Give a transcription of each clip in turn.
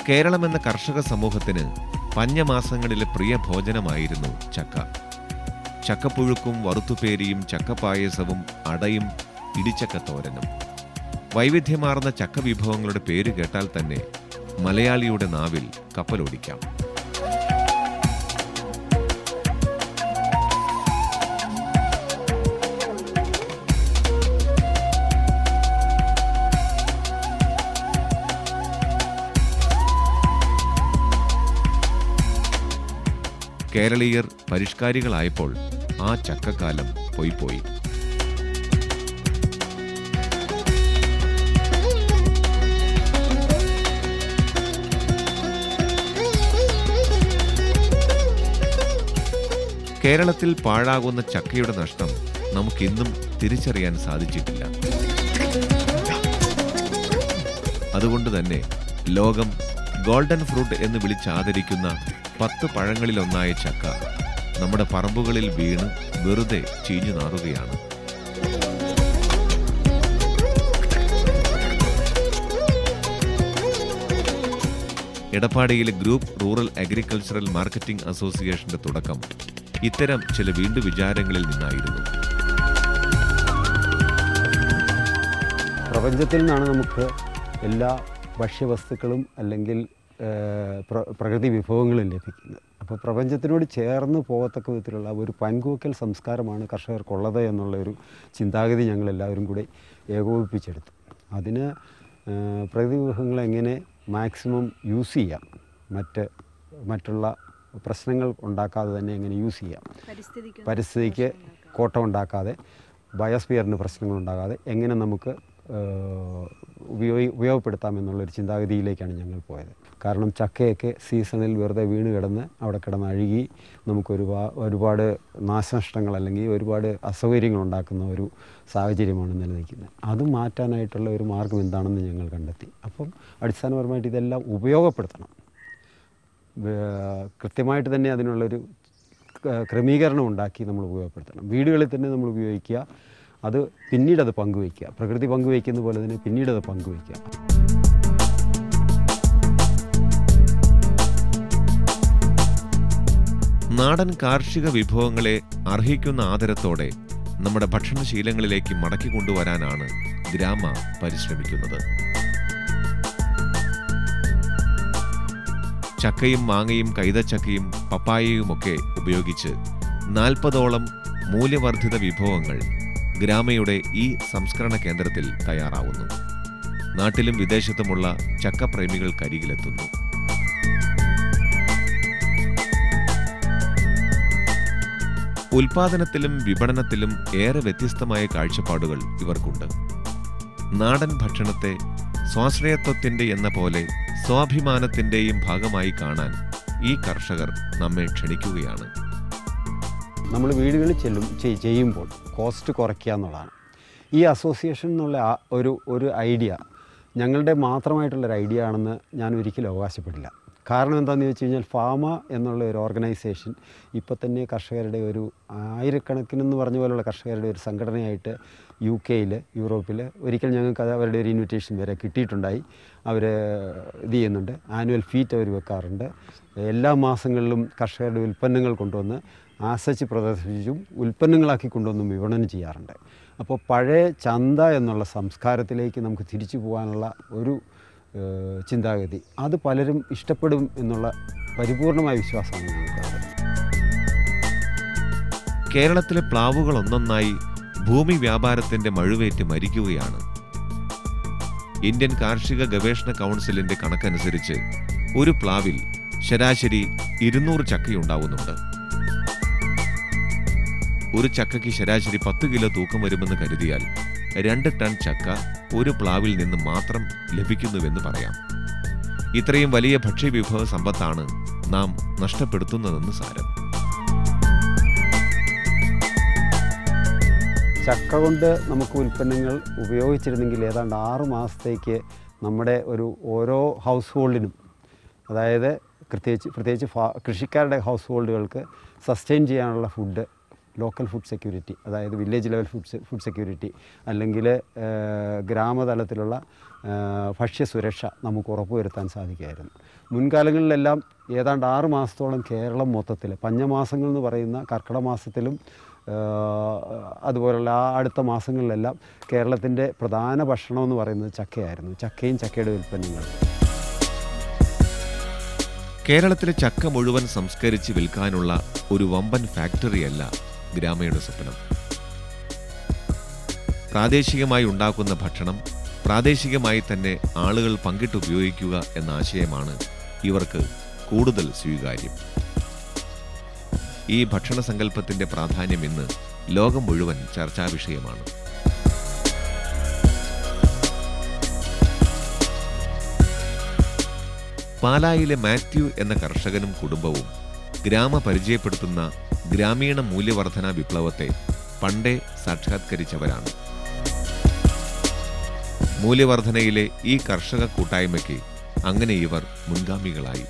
കേരളമെന്ന കർഷക സമൂഹത്തിന് പഞ്ഞമാസങ്ങളിലെ പ്രിയ ഭോജനമായിരുന്നു ചക്ക ചക്കപ്പുഴുക്കും വറുത്തുപേരിയും ചക്കപ്പായസവും അടയും ഇടിച്ചക്കത്തോരനും വൈവിധ്യമാർന്ന ചക്ക വിഭവങ്ങളുടെ പേര് കേട്ടാൽ തന്നെ മലയാളിയുടെ നാവിൽ കപ്പലോടിക്കാം കേരളീയർ പരിഷ്കാരികളായപ്പോൾ ആ ചക്കക്കാലം പോയി പോയി കേരളത്തിൽ പാഴാകുന്ന ചക്കയുടെ നഷ്ടം നമുക്കിന്നും തിരിച്ചറിയാൻ സാധിച്ചിട്ടില്ല അതുകൊണ്ട് തന്നെ ലോകം ഗോൾഡൻ ഫ്രൂട്ട് എന്ന് വിളിച്ചാദരിക്കുന്ന പത്ത് പഴങ്ങളിലൊന്നായ ചക്ക നമ്മുടെ പറമ്പുകളിൽ വീണ് വെറുതെ ചീഞ്ഞു നാറുകയാണ് എടപ്പാടിയിലെ ഗ്രൂപ്പ് റൂറൽ അഗ്രികൾച്ചറൽ മാർക്കറ്റിംഗ് അസോസിയേഷന്റെ തുടക്കം ഇത്തരം ചില വീണ്ടു വിചാരങ്ങളിൽ നിന്നായിരുന്നു പ്രപഞ്ചത്തിൽ നിന്നാണ് നമുക്ക് എല്ലാ ഭക്ഷ്യവസ്തുക്കളും അല്ലെങ്കിൽ ഏഹ്, പ്ര- പ്രകൃതി വിഭവങ്ങളും ലഭിക്കുന്നത് അപ്പോൾ പ്രപഞ്ചത്തിനോട് ചേർന്ന് പോകത്തക്ക വിധത്തിലുള്ള ഒരു പൻകൂക്കൽ സംസ്കാരമാണ് കർഷകർക്കുള്ളത് എന്നുള്ള ഒരു ചിന്താഗതി ഞങ്ങൾ എല്ലാവരും കൂടി ഏകോപിപ്പിച്ചെടുത്തു അതിന് ഏഹ്, പ്രകൃതി വിഭവങ്ങൾ എങ്ങനെ മാക്സിമം യൂസ് ചെയ്യാം മറ്റ് മറ്റുള്ള പ്രശ്നങ്ങൾ ഉണ്ടാക്കാതെ തന്നെ എങ്ങനെ യൂസ് ചെയ്യാം പരിസ്ഥിതിക്ക് പരിസ്ഥിതിക്ക് കോട്ടം ഉണ്ടാക്കാതെ ബയോസ്ഫിയറിന് പ്രശ്നങ്ങൾ ഉണ്ടാകാതെ എങ്ങനെ നമുക്ക് ഏഹ്, ഉപയോഗി ഉപയോഗപ്പെടുത്താം എന്നുള്ളൊരു ചിന്താഗതിയിലേക്കാണ് ഞങ്ങൾ പോയത് കാരണം ചക്കയൊക്കെ സീസണിൽ വെറുതെ വീണ് കിടന്ന് അവിടെ കിടന്ന് അഴുകി നമുക്ക് ഒരുപാട് ഒരുപാട് നാശനഷ്ടങ്ങൾ അല്ലെങ്കിൽ ഒരുപാട് അസൗകര്യങ്ങൾ ഉണ്ടാക്കുന്ന ഒരു സാഹചര്യമാണ് നിലനിൽക്കുന്നത് അത് മാറ്റാനായിട്ടുള്ള ഒരു മാർഗം എന്താണെന്ന് ഞങ്ങൾ കണ്ടെത്തി അപ്പം അടിസ്ഥാനപരമായിട്ട് ഇതെല്ലാം ഉപയോഗപ്പെടുത്തണം വേ- കൃത്യമായിട്ട് തന്നെ അതിനുള്ളൊരു ക- ക്രമീകരണം ഉണ്ടാക്കി നമ്മൾ ഉപയോഗപ്പെടുത്തണം വീടുകളിൽ തന്നെ നമ്മൾ ഉപയോഗിക്കുക അത് പിന്നീട് അത് പങ്കുവയ്ക്കുക പ്രകൃതി പങ്കുവയ്ക്കുന്ന പോലെ തന്നെ പിന്നീട് അത് പങ്കുവയ്ക്കുക നാടൻ കാർഷിക വിഭവങ്ങളെ അർഹിക്കുന്ന ആദരത്തോടെ നമ്മുടെ ഭക്ഷണശീലങ്ങളിലേക്ക് മടക്കി കൊണ്ടുവരാനാണ് ഗ്രാമ പരിശ്രമിക്കുന്നത് ചക്കയും മാങ്ങയും കൈതച്ചക്കയും പപ്പായയുമൊക്കെ ഉപയോഗിച്ച് നാൽപ്പതോളം മൂല്യവർദ്ധിത വിഭവങ്ങൾ ഗ്രാമയുടെ ഈ സംസ്കരണ കേന്ദ്രത്തിൽ തയ്യാറാവുന്നു നാട്ടിലും വിദേശത്തുമുള്ള ചക്കപ്രേമികൾക്കരികിലെത്തുന്നു ഉൽപാദനത്തിലും വിപണനത്തിലും ഏറെ വ്യത്യസ്തമായ കാഴ്ചപ്പാടുകൾ ഇവർക്കുണ്ട് നാടൻ ഭക്ഷണത്തെ സ്വാശ്രയത്വത്തിന്റെ എന്ന പോലെ സ്വാഭിമാനത്തിന്റെയും ഭാഗമായി കാണാൻ ഈ കർഷകർ നമ്മെ ക്ഷണിക്കുകയാണ് നമ്മൾ വീടുകളിൽ ചെല്ലും ചെയ്- ചെയ്യുമ്പോൾ കോസ്റ്റ് കുറയ്ക്കുക എന്നുള്ളതാണ് ഈ അസോസിയേഷൻ എന്നുള്ള ആ ഒരു ഒരു ഐഡിയ ഞങ്ങളുടെ മാത്രമായിട്ടുള്ളൊരു ഐഡിയ ആണെന്ന് ഞാൻ ഒരിക്കലും അവകാശപ്പെടില്ല കാരണം എന്താണെന്ന് ചോദിച്ചു കഴിഞ്ഞാൽ ഫാമ എന്നുള്ള ഒരു ഓർഗനൈസേഷൻ ഇപ്പോൾ തന്നെ കർഷകരുടെ ഒരു ആയിരക്കണക്കിനെന്ന് പറഞ്ഞ പോലുള്ള കർഷകരുടെ ഒരു സംഘടനയായിട്ട് യു കെയിൽ യൂറോപ്പിൽ ഒരിക്കൽ ഞങ്ങൾക്ക് അത് അവരുടെ ഒരു ഇൻവിറ്റേഷൻ വരെ കിട്ടിയിട്ടുണ്ടായി അവർ ഇത് ചെയ്യുന്നുണ്ട് ആനുവൽ ഫീറ്റ് അവർ വെക്കാറുണ്ട് എല്ലാ മാസങ്ങളിലും കർഷകരുടെ ഉൽപ്പന്നങ്ങൾ കൊണ്ടുവന്ന് ആസച്ച് പ്രദർശിപ്പിച്ചും ഉൽപ്പന്നങ്ങളാക്കി കൊണ്ടുവന്നും വിപണനം ചെയ്യാറുണ്ട് അപ്പോൾ പഴയ ചന്ത എന്നുള്ള സംസ്കാരത്തിലേക്ക് നമുക്ക് തിരിച്ചു പോകാനുള്ള ഒരു ഏഹ്, ചിന്താഗതി അത് പലരും ഇഷ്ടപ്പെടും എന്നുള്ള പരിപൂർണമായ വിശ്വാസമാണ് ഞങ്ങൾക്കുള്ളത് കേരളത്തിലെ പ്ലാവുകൾ ഒന്നൊന്നായി ഭൂമി വ്യാപാരത്തിന്റെ മഴുവേറ്റ് മരിക്കുകയാണ് ഇന്ത്യൻ കാർഷിക ഗവേഷണ കൗൺസിലിന്റെ കണക്കനുസരിച്ച് ഒരു പ്ലാവിൽ ശരാശരി ഇരുന്നൂറ് ചക്കയുണ്ടാവുന്നുണ്ട് ഒരു ചക്കയ്ക്ക് ശരാശരി പത്ത് കിലോ തൂക്കം വരുമെന്ന് കരുതിയാൽ രണ്ട് ടൺ ചക്ക ഒരു പ്ലാവിൽ നിന്ന് മാത്രം ലഭിക്കുന്നുവെന്ന് പറയാം ഇത്രയും വലിയ ഭക്ഷ്യവിഭവ സമ്പത്താണ് നാം നഷ്ടപ്പെടുത്തുന്നതെന്ന് സാരം ചക്ക കൊണ്ട് നമുക്ക് ഉൽപ്പന്നങ്ങൾ ഉപയോഗിച്ചിരുന്നെങ്കിൽ ഏതാണ്ട് ആറ് മാസത്തേക്ക് നമ്മുടെ ഒരു ഓരോ ഹൗസ് ഹോൾഡിനും അതായത് പ്രത്യേകിച്ച് പ്രത്യേകിച്ച് ഫാ കൃഷിക്കാരുടെ ഹൗസ് ഹോൾഡുകൾക്ക് സസ്റ്റെയിൻ ചെയ്യാനുള്ള ഫുഡ് ലോക്കൽ ഫുഡ് സെക്യൂരിറ്റി അതായത് village level food food security അല്ലെങ്കിൽ ഗ്രാമതലത്തിലുള്ള ആ, ഭക്ഷ്യസുരക്ഷ നമുക്ക് ഉറപ്പുവരുത്താൻ സാധിക്കുമായിരുന്നു മുൻകാലങ്ങളിലെല്ലാം ഏതാണ്ട് ആറ് മാസത്തോളം കേരളം മൊത്തത്തിൽ പഞ്ഞമാസങ്ങൾ എന്ന് പറയുന്ന കർക്കിടക മാസത്തിലും ആ, അതുപോലുള്ള ആ അടുത്ത മാസങ്ങളിലെല്ലാം കേരളത്തിൻ്റെ പ്രധാന ഭക്ഷണം എന്ന് പറയുന്നത് ചക്കയായിരുന്നു ചക്കയും ചക്കയുടെ ഉൽപ്പന്നങ്ങളും കേരളത്തിലെ ചക്ക മുഴുവൻ സംസ്കരിച്ച് വിൽക്കാനുള്ള ഒരു വമ്പൻ ഫാക്ടറിയല്ല ഗ്രാമയുടെ സ്വപ്നം പ്രാദേശികമായി ഉണ്ടാക്കുന്ന ഭക്ഷണം പ്രാദേശികമായി തന്നെ ആളുകൾ പങ്കിട്ടുപയോഗിക്കുക എന്ന ആശയമാണ് ഇവർക്ക് കൂടുതൽ സ്വീകാര്യം ഈ ഭക്ഷണ സങ്കല്പത്തിന്റെ പ്രാധാന്യം ഇന്ന് ലോകം മുഴുവൻ ചർച്ചാ വിഷയമാണ് പാലായിലെ മാത്യു എന്ന കർഷകനും കുടുംബവും ഗ്രാമ പരിചയപ്പെടുത്തുന്ന ഗ്രാമീണ മൂല്യവർധന വിപ്ലവത്തെ പണ്ടേ സാക്ഷാത്കരിച്ചവരാണ് മൂല്യവർധനയിലെ ഈ കർഷക കൂട്ടായ്മയ്ക്ക് അങ്ങനെ ഇവർ മുൻഗാമികളായി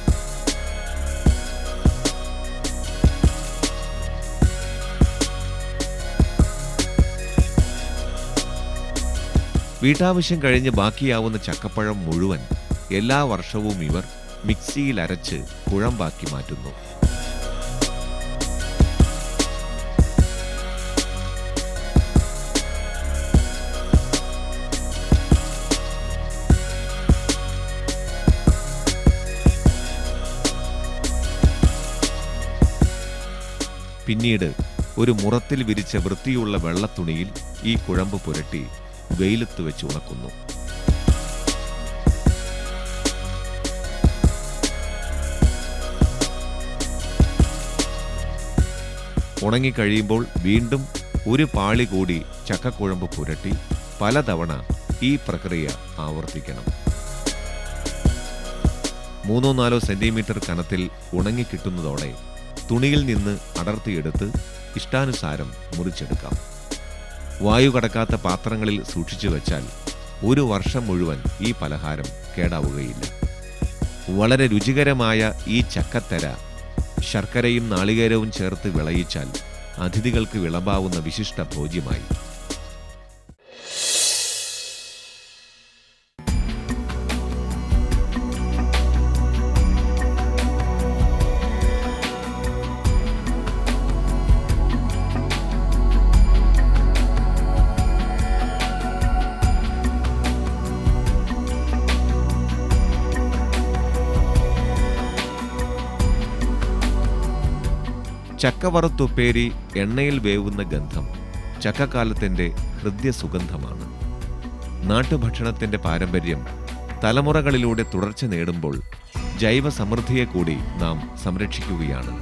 വീട്ടാവശ്യം കഴിഞ്ഞ് ബാക്കിയാവുന്ന ചക്കപ്പഴം മുഴുവൻ എല്ലാ വർഷവും ഇവർ മിക്സിയിൽ അരച്ച് കുഴമ്പാക്കി മാറ്റുന്നു പിന്നീട് ഒരു മുറത്തിൽ വിരിച്ച വൃത്തിയുള്ള വെള്ളത്തുണിയിൽ ഈ കുഴമ്പ് പുരട്ടി വെയിലത്ത് വെച്ച് ഉണക്കുന്നു ഉണങ്ങിക്കഴിയുമ്പോൾ വീണ്ടും ഒരു പാളി കൂടി ചക്കക്കുഴമ്പ് പുരട്ടി പലതവണ ഈ പ്രക്രിയ ആവർത്തിക്കണം മൂന്നോ നാലോ സെന്റിമീറ്റർ കനത്തിൽ ഉണങ്ങിക്കിട്ടുന്നതോടെ തുണിയിൽ നിന്ന് അടർത്തിയെടുത്ത് ഇഷ്ടാനുസാരം മുറിച്ചെടുക്കാം വായു കടക്കാത്ത പാത്രങ്ങളിൽ സൂക്ഷിച്ചു വെച്ചാൽ ഒരു വർഷം മുഴുവൻ ഈ പലഹാരം കേടാവുകയില്ല വളരെ രുചികരമായ ഈ ചക്കത്തര ശർക്കരയും നാളികേരവും ചേർത്ത് വിളയിച്ചാൽ അതിഥികൾക്ക് വിളമ്പാവുന്ന വിശിഷ്ട ഭോജ്യമായി ചക്കവറുത്തുപ്പേരി എണ്ണയിൽ വേവുന്ന ഗന്ധം ചക്കക്കാലത്തിന്റെ ഹൃദ്യസുഗന്ധമാണ് നാട്ടുഭക്ഷണത്തിന്റെ പാരമ്പര്യം തലമുറകളിലൂടെ തുടർച്ച നേടുമ്പോൾ ജൈവ സമൃദ്ധിയെ കൂടി നാം സംരക്ഷിക്കുകയാണ്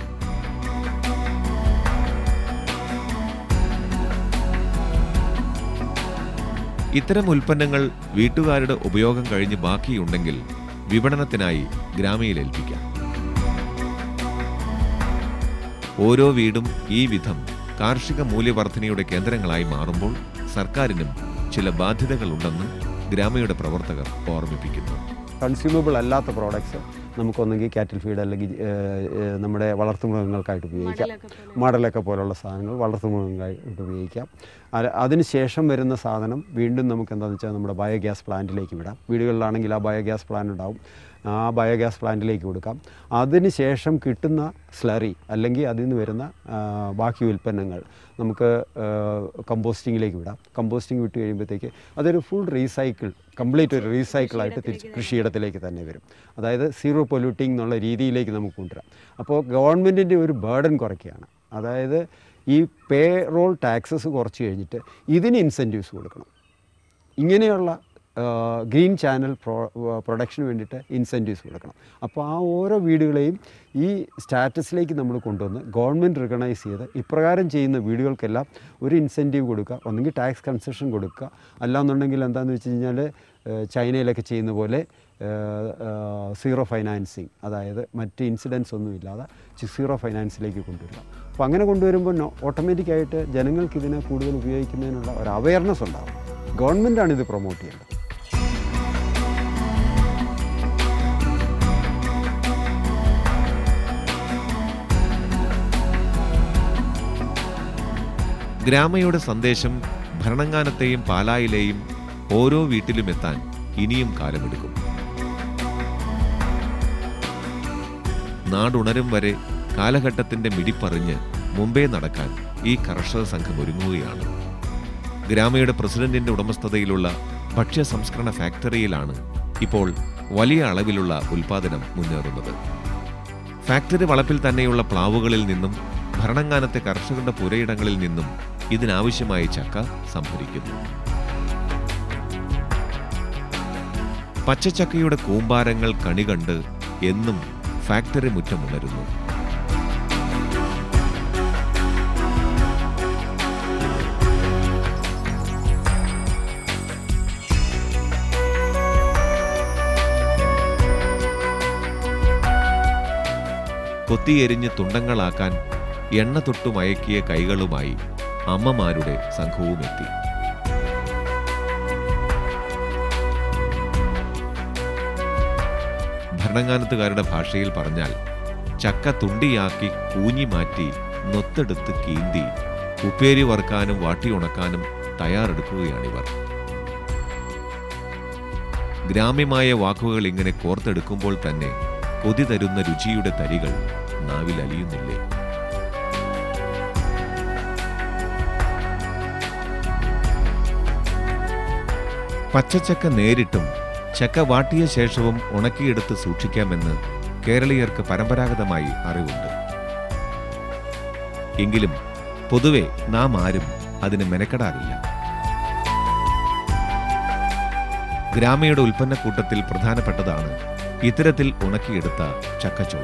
ഇത്തരം ഉൽപ്പന്നങ്ങൾ വീട്ടുകാരുടെ ഉപയോഗം കഴിഞ്ഞ് ബാക്കിയുണ്ടെങ്കിൽ വിപണനത്തിനായി ഗ്രാമയിൽ ഏൽപ്പിക്കാം ഓരോ വീടും ഈ വിധം കാർഷിക മൂല്യവർദ്ധനയുടെ കേന്ദ്രങ്ങളായി മാറുമ്പോൾ സർക്കാരിനും ചില ബാധ്യതകളുണ്ടെന്ന് ഗ്രാമയുടെ പ്രവർത്തകർ ഓർമ്മിപ്പിക്കുന്നു കൺസ്യൂമബിൾ അല്ലാത്ത പ്രോഡക്ട്സ് നമുക്കൊന്നെങ്കിൽ കാറ്റിൽ ഫീഡ് അല്ലെങ്കിൽ ഏഹ്, ഏഹ്, നമ്മുടെ വളർത്തുമൃഗങ്ങൾക്കായിട്ട് ഉപയോഗിക്കാം മടലൊക്കെ പോലുള്ള സാധനങ്ങൾ വളർത്തുമൃഗങ്ങൾക്കായിട്ട് ഉപയോഗിക്കാം അത് അതിന് ശേഷം വരുന്ന സാധനം വീണ്ടും നമുക്ക് എന്താണെന്ന് വെച്ചാൽ നമ്മുടെ ബയോഗ്യാസ് പ്ലാന്റിലേക്ക് വിടാം വീടുകളിലാണെങ്കിൽ ആ ബയോഗ്യാസ് പ്ലാന്റ് ഉണ്ടാവും ആ ബയോഗ്യാസ് പ്ലാന്റിലേക്ക് കൊടുക്കാം അതിന് ശേഷം കിട്ടുന്ന സ്ലറി അല്ലെങ്കിൽ അതിൽ നിന്ന് വരുന്ന ആ, ബാക്കി ഉൽപ്പന്നങ്ങൾ നമുക്ക് കമ്പോസ്റ്റിങ്ങിലേക്ക് വിടാം കമ്പോസ്റ്റിംഗ് വിട്ട് കഴിയുമ്പോഴത്തേക്ക് അതൊരു ഫുൾ റീസൈക്കിൾ കംപ്ലീറ്റ് ഒരു റീസൈക്കിളായിട്ട് തിരിച്ച് കൃഷിയിടത്തിലേക്ക് തന്നെ വരും അതായത് സീറോ പൊല്യൂട്ടിംഗ് എന്നുള്ള രീതിയിലേക്ക് നമുക്ക് കൊണ്ടുവരാം അപ്പോൾ ഗവൺമെൻറ്റിൻ്റെ ഒരു ബേർഡൻ കുറയ്ക്കുകയാണ് അതായത് ഈ പേ റോൾ ടാക്സസ് കുറച്ച് കഴിഞ്ഞിട്ട് ഇതിന് ഇൻസെൻറ്റീവ്സ് കൊടുക്കണം ഇങ്ങനെയുള്ള ഗ്രീൻ ചാനൽ പ്രോ പ്രൊഡക്ഷന് വേണ്ടിയിട്ട് ഇൻസെൻറ്റീവ്സ് കൊടുക്കണം അപ്പോൾ ആ ഓരോ വീടുകളെയും ഈ സ്റ്റാറ്റസിലേക്ക് നമ്മൾ കൊണ്ടുവന്ന് ഗവൺമെൻറ് റിക്കഗ്നൈസ് ചെയ്ത് ഇപ്രകാരം ചെയ്യുന്ന വീടുകൾക്കെല്ലാം ഒരു ഇൻസെൻറ്റീവ് കൊടുക്കുക ഒന്നെങ്കിൽ ടാക്സ് കൺസെഷൻ കൊടുക്കുക അല്ലാന്നുണ്ടെങ്കിൽ എന്താണെന്ന് വെച്ച് കഴിഞ്ഞാൽ ഏഹ്, ചൈനയിലൊക്കെ ചെയ്യുന്ന പോലെ സീറോ ഫൈനാൻസിങ് അതായത് മറ്റ് ഇൻസിഡൻസ് ഒന്നും ഇല്ലാതെ സീറോ ഫൈനാൻസിലേക്ക് കൊണ്ടുവരിക അപ്പോൾ അങ്ങനെ കൊണ്ടുവരുമ്പോൾ ഓട്ടോമാറ്റിക്കായിട്ട് ജനങ്ങൾക്ക് ഇതിനെ കൂടുതൽ ഉപയോഗിക്കുന്നതിനുള്ള ഒരു അവയർനെസ് ഉണ്ടാകും ഗവൺമെൻറ്റാണ് ഇത് പ്രൊമോട്ട് ചെയ്യേണ്ടത് ഗ്രാമയുടെ സന്ദേശം ഭരണങ്ങാനത്തെയും പാലായിലെയും ഓരോ വീട്ടിലും എത്താൻ ഇനിയും കാലമെടുക്കും നാടുണരും വരെ കാലഘട്ടത്തിന്റെ മിടിപ്പറിഞ്ഞ് മുമ്പേ നടക്കാൻ ഈ കർഷക സംഘം ഒരുങ്ങുകയാണ് ഗ്രാമയുടെ പ്രസിഡന്റിന്റെ ഉടമസ്ഥതയിലുള്ള ഭക്ഷ്യ സംസ്കരണ ഫാക്ടറിയിലാണ് ഇപ്പോൾ വലിയ അളവിലുള്ള ഉൽപാദനം മുന്നേറുന്നത് ഫാക്ടറി വളപ്പിൽ തന്നെയുള്ള പ്ലാവുകളിൽ നിന്നും ഭരണങ്ങാനത്തെ കർഷകരുടെ പുരയിടങ്ങളിൽ നിന്നും ഇതിനാവശ്യമായ ചക്ക സംഭരിക്കുന്നു പച്ചച്ചക്കയുടെ കൂമ്പാരങ്ങൾ കണി കണ്ട് എന്നും ഫാക്ടറി മുറ്റമുണരുന്നു കൊത്തിയെരിഞ്ഞ് തുണ്ടങ്ങളാക്കാൻ എണ്ണ തൊട്ടു മയക്കിയ കൈകളുമായി അമ്മമാരുടെ സംഘവുമെത്തി ഭരണങ്ങാനത്തുകാരുടെ ഭാഷയിൽ പറഞ്ഞാൽ ചക്ക തുണ്ടിയാക്കി കൂഞ്ഞി മാറ്റി നൊത്തെടുത്ത് കീന്തി ഉപ്പേരി വറുക്കാനും വാട്ടി ഉണക്കാനും തയ്യാറെടുക്കുകയാണിവർ ഗ്രാമ്യമായ വാക്കുകൾ ഇങ്ങനെ കോർത്തെടുക്കുമ്പോൾ തന്നെ കൊതി തരുന്ന രുചിയുടെ തരികൾ നാവിൽ അലിയുന്നില്ലേ പച്ചച്ചക്ക നേരിട്ടും ചക്ക വാട്ടിയ ശേഷവും ഉണക്കിയെടുത്ത് സൂക്ഷിക്കാമെന്ന് കേരളീയർക്ക് പരമ്പരാഗതമായി അറിവുണ്ട് എങ്കിലും പൊതുവെ നാം ആരും അതിന് മെനക്കെടാറില്ല ഗ്രാമയുടെ ഉൽപ്പന്നക്കൂട്ടത്തിൽ പ്രധാനപ്പെട്ടതാണ് ഇത്തരത്തിൽ ഉണക്കിയെടുത്ത ചക്കച്ചുള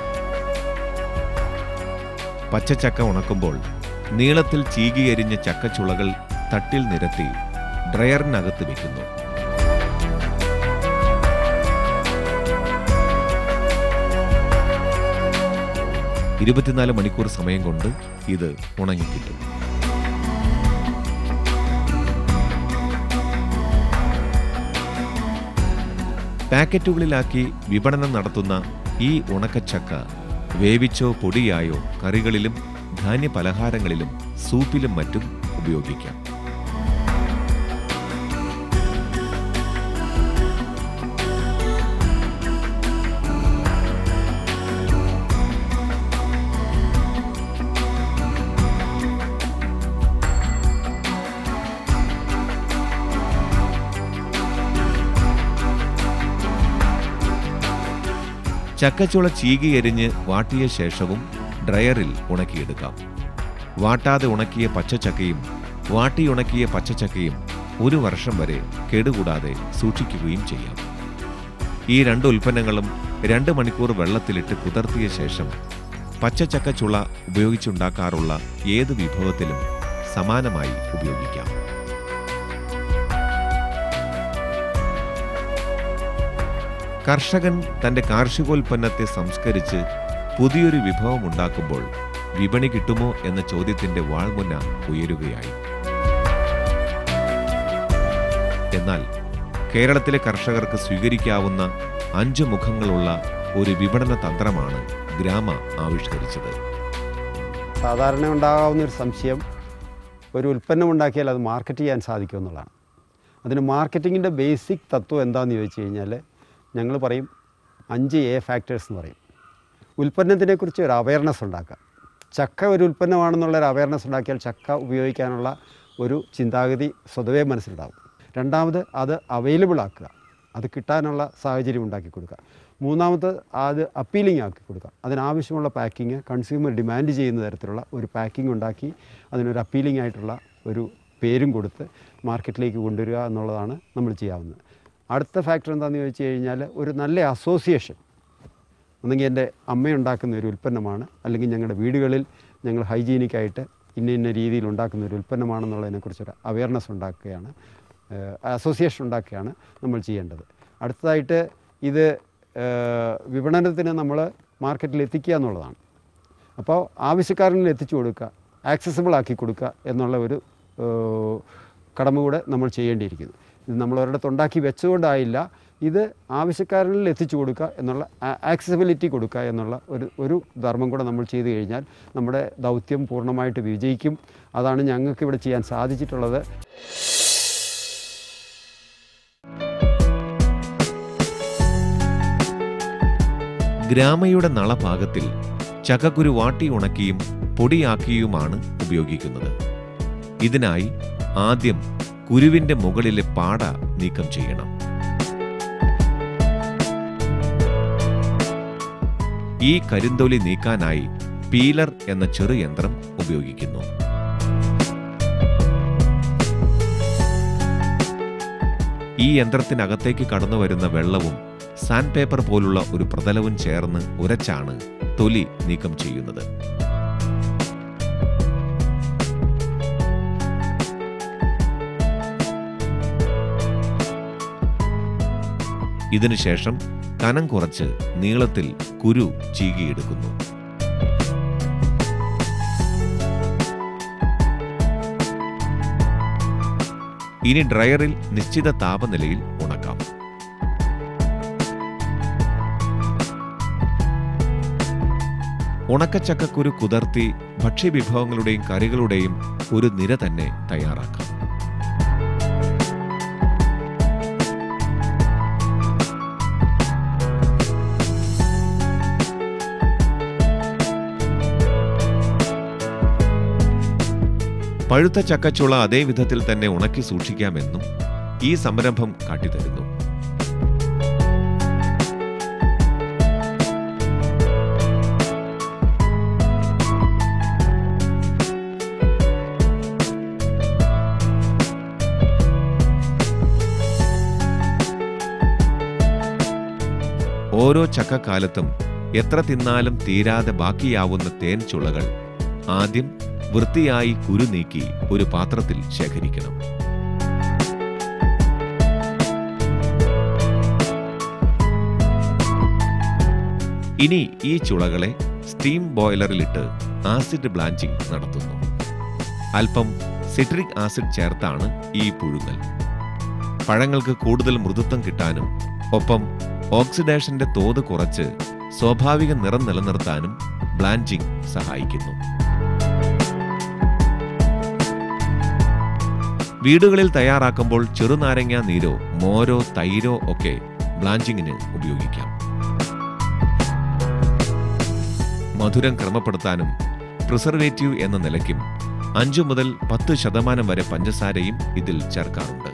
പച്ചച്ചക്ക ഉണക്കുമ്പോൾ നീളത്തിൽ ചീകിയരിഞ്ഞ ചക്കച്ചുളകൾ തട്ടിൽ നിരത്തി ഡ്രയറിനകത്ത് വെക്കുന്നു ഇരുപത്തിനാല് മണിക്കൂർ സമയം കൊണ്ട് ഇത് ഉണങ്ങിക്കിട്ടും പാക്കറ്റുകളിലാക്കി വിപണനം നടത്തുന്ന ഈ ഉണക്കച്ചക്ക വേവിച്ചോ പൊടിയായോ കറികളിലും ധാന്യ പലഹാരങ്ങളിലും സൂപ്പിലും മറ്റും ഉപയോഗിക്കാം ചക്കച്ചുള ചീകി എരിഞ്ഞ് വാട്ടിയ ശേഷവും ഡ്രയറിൽ ഉണക്കിയെടുക്കാം വാട്ടാതെ ഉണക്കിയ പച്ചച്ചക്കയും വാട്ടി ഉണക്കിയ പച്ചച്ചക്കയും ഒരു വർഷം വരെ കേടുകൂടാതെ സൂക്ഷിക്കുകയും ചെയ്യാം ഈ രണ്ട് ഉൽപ്പന്നങ്ങളും രണ്ട് മണിക്കൂർ വെള്ളത്തിലിട്ട് കുതിർത്തിയ ശേഷം പച്ചച്ചക്ക ചുള ഉപയോഗിച്ചുണ്ടാക്കാറുള്ള ഏത് വിഭവത്തിലും സമാനമായി ഉപയോഗിക്കാം കർഷകൻ തന്റെ കാർഷികോൽപ്പന്നത്തെ സംസ്കരിച്ച് പുതിയൊരു വിഭവം ഉണ്ടാക്കുമ്പോൾ വിപണി കിട്ടുമോ എന്ന ചോദ്യത്തിന്റെ വാൾമുന ഉയരുകയായി എന്നാൽ കേരളത്തിലെ കർഷകർക്ക് സ്വീകരിക്കാവുന്ന അഞ്ച് മുഖങ്ങളുള്ള ഒരു വിപണന തന്ത്രമാണ് ഗ്രാമ ആവിഷ്കരിച്ചത് സാധാരണ ഉണ്ടാകാവുന്ന ഒരു സംശയം ഒരു ഉൽപ്പന്നം ഉണ്ടാക്കിയാൽ അത് മാർക്കറ്റ് ചെയ്യാൻ സാധിക്കുമെന്നുള്ളതാണ് അതിന് മാർക്കറ്റിങ്ങിൻ്റെ ബേസിക് തത്വം എന്താണെന്ന് ചോദിച്ചു കഴിഞ്ഞാൽ ഞങ്ങൾ പറയും അഞ്ച് എ ഫാക്ടേഴ്സ് എന്ന് പറയും ഉൽപ്പന്നത്തിനെക്കുറിച്ച് ഒരു അവയർനെസ് ഉണ്ടാക്കുക ചക്ക ഒരു ഉൽപ്പന്നമാണെന്നുള്ള ഒരു അവയർനെസ് ഉണ്ടാക്കിയാൽ ചക്ക ഉപയോഗിക്കാനുള്ള ഒരു ചിന്താഗതി സ്വതവേ മനസ്സിലുണ്ടാകും രണ്ടാമത് അത് അവൈലബിൾ ആക്കുക അത് കിട്ടാനുള്ള സാഹചര്യം ഉണ്ടാക്കി കൊടുക്കുക മൂന്നാമത് അത് അപ്പീലിംഗ് ആക്കി കൊടുക്കുക അതിനാവശ്യമുള്ള പാക്കിങ് കൺസ്യൂമർ ഡിമാൻഡ് ചെയ്യുന്ന തരത്തിലുള്ള ഒരു പാക്കിംഗ് ഉണ്ടാക്കി അതിനൊരു അപ്പീലിംഗ് ആയിട്ടുള്ള ഒരു പേരും കൊടുത്ത് മാർക്കറ്റിലേക്ക് കൊണ്ടുവരിക എന്നുള്ളതാണ് നമ്മൾ ചെയ്യാവുന്നത് അടുത്ത ഫാക്ടർ എന്താണെന്ന് ചോദിച്ചു കഴിഞ്ഞാൽ ഒരു നല്ല അസോസിയേഷൻ ഒന്നെങ്കിൽ എൻ്റെ അമ്മയുണ്ടാക്കുന്ന ഒരു ഉൽപ്പന്നമാണ് അല്ലെങ്കിൽ ഞങ്ങളുടെ വീടുകളിൽ ഞങ്ങൾ ഹൈജീനിക്കായിട്ട് ഇന്ന ഇന്ന രീതിയിൽ ഉണ്ടാക്കുന്ന ഒരു ഉൽപ്പന്നമാണെന്നുള്ളതിനെക്കുറിച്ചൊരു അവയർനെസ് ഉണ്ടാക്കുകയാണ് അസോസിയേഷൻ ഉണ്ടാക്കുകയാണ് നമ്മൾ ചെയ്യേണ്ടത് അടുത്തതായിട്ട് ഇത് ഏഹ്, വിപണനത്തിന് നമ്മൾ മാർക്കറ്റിൽ എത്തിക്കുക എന്നുള്ളതാണ് അപ്പോൾ ആവശ്യക്കാരനിൽ എത്തിച്ചു കൊടുക്കുക ആക്സസിബിൾ ആക്കി കൊടുക്കുക എന്നുള്ള ഒരു ഏഹ്, കടമ കൂടെ നമ്മൾ ചെയ്യേണ്ടിയിരിക്കുന്നു ഇത് നമ്മൾ ഒരിടത്ത് ഉണ്ടാക്കി വെച്ചുകൊണ്ടായില്ല ഇത് ആവശ്യക്കാരിൽ എത്തിച്ചു കൊടുക്കുക എന്നുള്ള ആക്സസിബിലിറ്റി കൊടുക്കുക എന്നുള്ള ഒരു ഒരു ധർമ്മം കൂടെ നമ്മൾ ചെയ്തു കഴിഞ്ഞാൽ നമ്മുടെ ദൗത്യം പൂർണ്ണമായിട്ട് വിജയിക്കും അതാണ് ഞങ്ങൾക്ക് ഇവിടെ ചെയ്യാൻ സാധിച്ചിട്ടുള്ളത് ഗ്രാമയുടെ നളഭാഗത്തിൽ ചക്കക്കുരു വാട്ടി ഉണക്കിയും പൊടിയാക്കിയുമാണ് ഉപയോഗിക്കുന്നത് ഇതിനായി ആദ്യം കുരുവിന്റെ മുകളിലെ പാട നീക്കം ചെയ്യണം ഈ കരിന്തൊലി നീക്കാനായി പീലർ എന്ന ചെറു യന്ത്രം ഉപയോഗിക്കുന്നു ഈ യന്ത്രത്തിനകത്തേക്ക് കടന്നുവരുന്ന വെള്ളവും സാൻഡ് പേപ്പർ പോലുള്ള ഒരു പ്രതലവും ചേർന്ന് ഉരച്ചാണ് തൊലി നീക്കം ചെയ്യുന്നത് ഇതിനുശേഷം കനം കുറച്ച് നീളത്തിൽ കുരു ചീകിയെടുക്കുന്നു ഇനി ഡ്രയറിൽ നിശ്ചിത താപനിലയിൽ ഉണക്കാം ഉണക്കച്ചക്കക്കുരു കുതിർത്തി ഭക്ഷ്യവിഭവങ്ങളുടെയും കറികളുടെയും ഒരു നിര തന്നെ തയ്യാറാക്കാം പഴുത്ത ചക്കച്ചുള അതേ വിധത്തിൽ തന്നെ ഉണക്കി സൂക്ഷിക്കാമെന്നും ഈ സംരംഭം കാട്ടിത്തരുന്നു ഓരോ ചക്കക്കാലത്തും എത്ര തിന്നാലും തീരാതെ ബാക്കിയാവുന്ന തേൻ ചുളകൾ ആദ്യം വൃത്തിയായി കുരു നീക്കി ഒരു പാത്രത്തിൽ ശേഖരിക്കണം ഇനി ഈ ചുളകളെ സ്റ്റീം ബോയിലറിലിട്ട് ആസിഡ് ബ്ലാഞ്ചിങ് നടത്തുന്നു അല്പം സിട്രിക് ആസിഡ് ചേർത്താണ് ഈ പുഴുങ്ങൽ പഴങ്ങൾക്ക് കൂടുതൽ മൃദുത്വം കിട്ടാനും ഒപ്പം ഓക്സിഡേഷന്റെ തോത് കുറച്ച് സ്വാഭാവിക നിറം നിലനിർത്താനും ബ്ലാഞ്ചിങ് സഹായിക്കുന്നു വീടുകളിൽ തയ്യാറാക്കുമ്പോൾ ചെറുനാരങ്ങ നീരോ മോരോ തൈരോ ഒക്കെ ബ്ലാഞ്ചിങ്ങിന് ഉപയോഗിക്കാം മധുരം ക്രമപ്പെടുത്താനും പ്രിസർവേറ്റീവ് എന്ന നിലയ്ക്കും അഞ്ചു മുതൽ പത്ത് ശതമാനം വരെ പഞ്ചസാരയും ഇതിൽ ചേർക്കാറുണ്ട്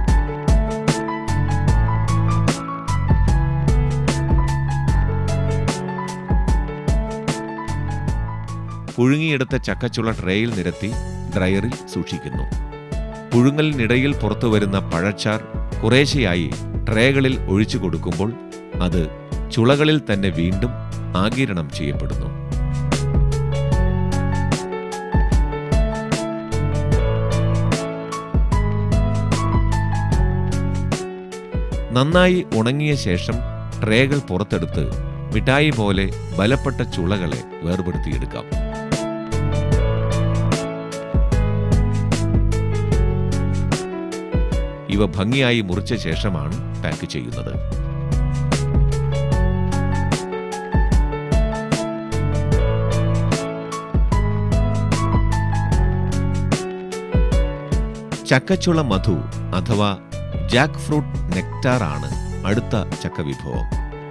പുഴുങ്ങിയെടുത്ത ചക്കച്ചുള ട്രേയിൽ നിരത്തി ഡ്രയറിൽ സൂക്ഷിക്കുന്നു പുഴുങ്ങലിനിടയിൽ പുറത്തുവരുന്ന പഴച്ചാർ കുറേശ്ശെയായി ട്രേകളിൽ ഒഴിച്ചു കൊടുക്കുമ്പോൾ അത് ചുളകളിൽ തന്നെ വീണ്ടും ആകിരണം ചെയ്യപ്പെടുന്നു നന്നായി ഉണങ്ങിയ ശേഷം ട്രേകൾ പുറത്തെടുത്ത് മിഠായി പോലെ ബലപ്പെട്ട ചുളകളെ വേർപെടുത്തിയെടുക്കാം ഇവ ഭംഗിയായി മുറിച്ച ശേഷമാണ് പാക്ക് ചെയ്യുന്നത് ചക്കച്ചുള മധു അഥവാ ജാക്ക് ഫ്രൂട്ട് നെക്ടാർ ആണ് അടുത്ത ചക്ക വിഭവം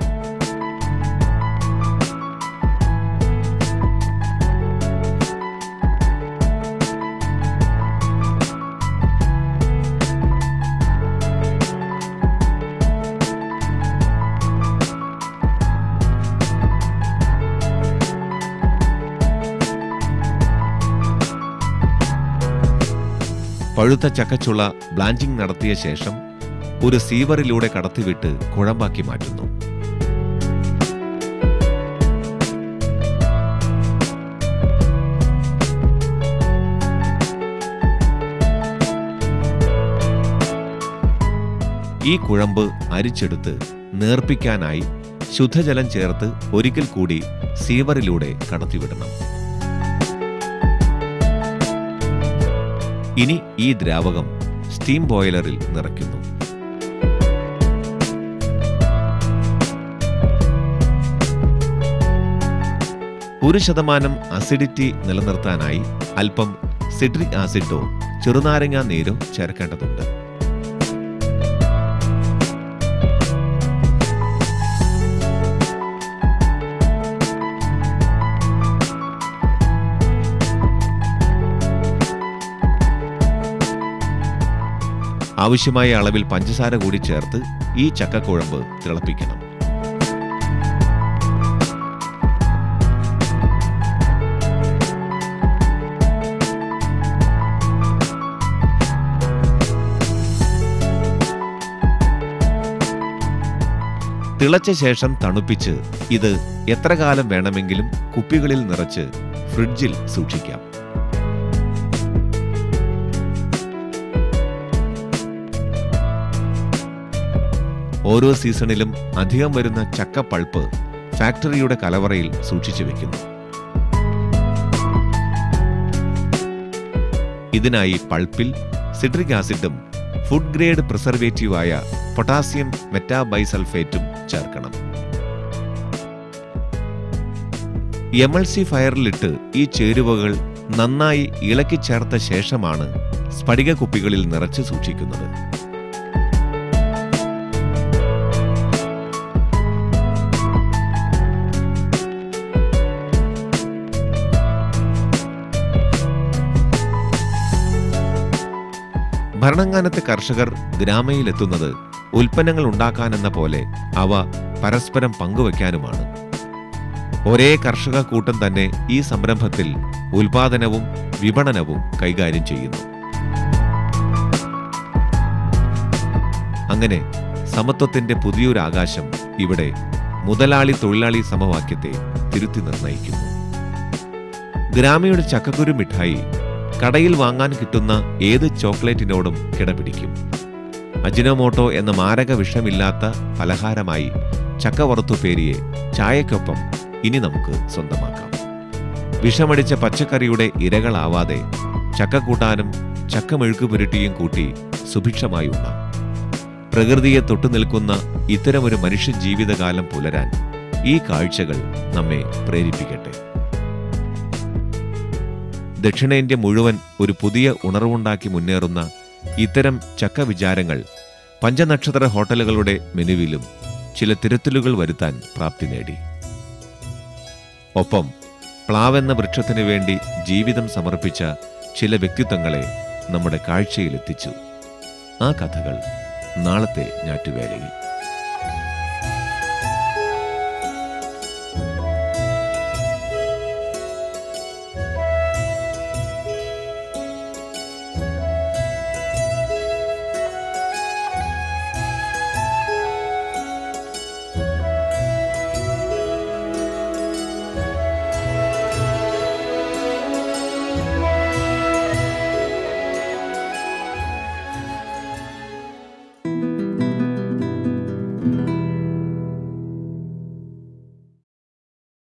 പഴുത്ത ചക്കച്ചുള ബ്ലാഞ്ചിങ് നടത്തിയ ശേഷം ഒരു സീവറിലൂടെ കടത്തിവിട്ട് കുഴമ്പാക്കി മാറ്റുന്നു ഈ കുഴമ്പ് അരിച്ചെടുത്ത് നേർപ്പിക്കാനായി ശുദ്ധജലം ചേർത്ത് ഒരിക്കൽ കൂടി സീവറിലൂടെ കടത്തിവിടണം ഇനി ഈ ദ്രാവകം സ്റ്റീം ബോയിലറിൽ നിറയ്ക്കുന്നു ഒരു ശതമാനം അസിഡിറ്റി നിലനിർത്താനായി അല്പം സിട്രിക് ആസിഡോ ചെറുനാരങ്ങാ നീരോ ചേർക്കേണ്ടതുണ്ട് ആവശ്യമായ അളവിൽ പഞ്ചസാര കൂടി ചേർത്ത് ഈ ചക്കക്കുഴമ്പ് തിളപ്പിക്കണം തിളച്ച ശേഷം തണുപ്പിച്ച് ഇത് എത്ര കാലം വേണമെങ്കിലും കുപ്പികളിൽ നിറച്ച് ഫ്രിഡ്ജിൽ സൂക്ഷിക്കാം ഓരോ സീസണിലും അധികം വരുന്ന ചക്ക പൾപ്പ് ഫാക്ടറിയുടെ കലവറയിൽ സൂക്ഷിച്ചു വെക്കുന്നു ഇതിനായി പൾപ്പിൽ സിട്രിക് ആസിഡും ഫുഡ് ഗ്രേഡ് പ്രിസർവേറ്റീവായ പൊട്ടാസ്യം മെറ്റാബൈസൾഫേറ്റും ചേർക്കണം എമൾസി ഫയറിലിട്ട് ഈ ചേരുവകൾ നന്നായി ഇളക്കി ചേർത്ത ശേഷമാണ് സ്ഫടിക കുപ്പികളിൽ നിറച്ച് സൂക്ഷിക്കുന്നത് ഭരണങ്ങാനത്തെ കർഷകർ ഗ്രാമയിലെത്തുന്നത് ഉൽപ്പന്നങ്ങൾ ഉണ്ടാക്കാനെന്ന പോലെ അവ പരസ്പരം പങ്കുവയ്ക്കാനുമാണ് ഒരേ കർഷക കൂട്ടം തന്നെ ഈ സംരംഭത്തിൽ ഉൽപാദനവും വിപണനവും കൈകാര്യം ചെയ്യുന്നു അങ്ങനെ സമത്വത്തിന്റെ പുതിയൊരു ആകാശം ഇവിടെ മുതലാളി തൊഴിലാളി സമവാക്യത്തെ തിരുത്തി നിർണയിക്കുന്നു ഗ്രാമയുടെ ചക്കക്കുരു മിഠായി കടയിൽ വാങ്ങാൻ കിട്ടുന്ന ഏത് ചോക്ലേറ്റിനോടും കിടപിടിക്കും അജിനോമോട്ടോ എന്ന മാരക വിഷമില്ലാത്ത പലഹാരമായി ചക്ക വറുത്തുപേരിയെ ചായക്കൊപ്പം ഇനി നമുക്ക് സ്വന്തമാക്കാം വിഷമടിച്ച പച്ചക്കറിയുടെ ഇരകളാവാതെ ചക്ക കൂട്ടാനും ചക്ക മെഴുക്ക് പുരട്ടിയും കൂട്ടി സുഭിക്ഷമായി ഉണ്ണാം പ്രകൃതിയെ തൊട്ടു നിൽക്കുന്ന ഇത്തരമൊരു മനുഷ്യ ജീവിതകാലം പുലരാൻ ഈ കാഴ്ചകൾ നമ്മെ പ്രേരിപ്പിക്കട്ടെ ദക്ഷിണേന്ത്യ മുഴുവൻ ഒരു പുതിയ ഉണർവുണ്ടാക്കി മുന്നേറുന്ന ഇത്തരം ചക്ക വിചാരങ്ങൾ പഞ്ചനക്ഷത്ര ഹോട്ടലുകളുടെ മെനുവിലും ചില തിരുത്തലുകൾ വരുത്താൻ പ്രാപ്തി നേടി ഒപ്പം പ്ലാവെന്ന വൃക്ഷത്തിനു വേണ്ടി ജീവിതം സമർപ്പിച്ച ചില വ്യക്തിത്വങ്ങളെ നമ്മുടെ കാഴ്ചയിലെത്തിച്ചു ആ കഥകൾ നാളത്തെ ഞാറ്റുവേലയിൽ